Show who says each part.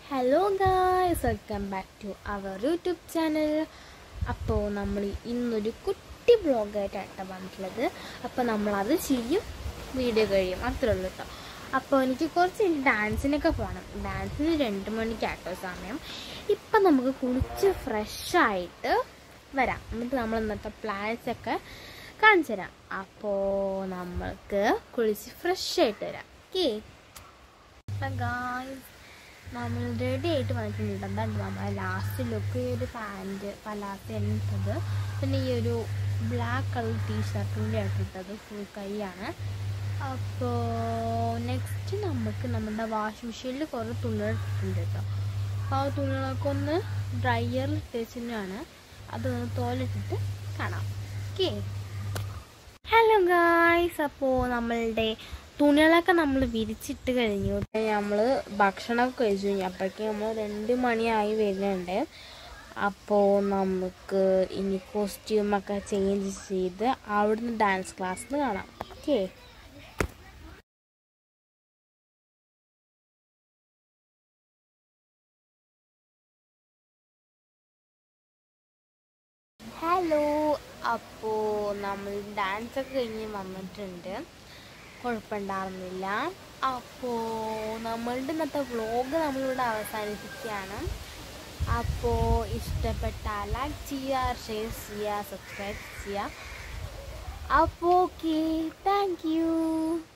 Speaker 1: hello guys welcome back to our YouTube channel അപ്പോൾ നമ്മൾ ഇന്നൊരു കുട്ടി ബ്ലോഗായിട്ടാണ് വന്നിട്ടുള്ളത് അപ്പോൾ നമ്മളത് ചെയ്യും വീഡിയോ കഴിയും അത്രേ ഉള്ളൂ കേട്ടോ അപ്പോൾ എനിക്ക് കുറച്ച് എനിക്ക് ഡാൻസിനൊക്കെ പോകണം ഡാൻസിന് രണ്ട് മണിക്കാട്ടോ സമയം ഇപ്പം നമുക്ക് കുളിച്ച് ഫ്രഷായിട്ട് വരാം എന്നിട്ട് നമ്മൾ ഇന്നത്തെ പ്ലാൻസ് ഒക്കെ കാണിച്ചു തരാം അപ്പോൾ നമ്മൾക്ക് കുളിച്ച് ഫ്രഷായിട്ട് വരാം ഓക്കേ അപ്പം ഗായ്സ് നമ്മൾ റെഡി ആയിട്ട് വന്നിട്ടുണ്ട് എന്താണ് നമ്മളെ ലാസ്റ്റ് ലുക്ക് ഈ ഒരു പാൻറ്റ് പലാത്ത ഇട്ടത് പിന്നെ ഈ ഒരു ബ്ലാക്ക് കളർ ടീഷർട്ടിൻ്റെ ഇട്ടത് ഫുൾ കൈയാണ് അപ്പോൾ നെക്സ്റ്റ് നമുക്ക് നമ്മുടെ വാഷിംഗ് മെഷീനിൽ കുറേ തുണികൾ ഇട്ടിട്ടുണ്ട് കേട്ടോ അപ്പോൾ ആ തുണികളൊക്കെ ഒന്ന് ഡ്രയറിൽ ഇട്ടേച്ചിട്ടാണ് അതൊന്ന് തോലിട്ടിട്ട് കാണാം ഓക്കേ ഹലോ ഗായ്സ് അപ്പോൾ നമ്മളുടെ തുണികളൊക്കെ നമ്മൾ വിരിച്ചിട്ട് കഴിഞ്ഞു നമ്മൾ ഭക്ഷണമൊക്കെ കഴിച്ചു കഴിഞ്ഞു അപ്പോഴേക്കും നമ്മൾ രണ്ട് മണിയായി വരുന്നുണ്ട് അപ്പോൾ നമുക്ക് ഇനി കോസ്റ്റ്യൂമൊക്കെ ചേഞ്ച് ചെയ്ത് അവിടുന്ന് ഡാൻസ് ക്ലാസ്സിൽ കാണാം ഓക്കേ ഹലോ അപ്പോൾ നമ്മൾ ഡാൻസ് ഒക്കെ കഴിഞ്ഞ് വന്നിട്ടുണ്ട് കുഴപ്പമുണ്ടായിരുന്നില്ല അപ്പോൾ നമ്മളുടെ ഇന്നത്തെ വ്ലോഗ് നമ്മളിവിടെ അവസാനിപ്പിക്കുകയാണ് അപ്പോൾ ഇഷ്ടപ്പെട്ടാൽ ലൈക്ക് ചെയ്യുക ഷെയർ ചെയ്യുക സബ്സ്ക്രൈബ് ചെയ്യുക അപ്പോൾ ഓക്കെ താങ്ക് യു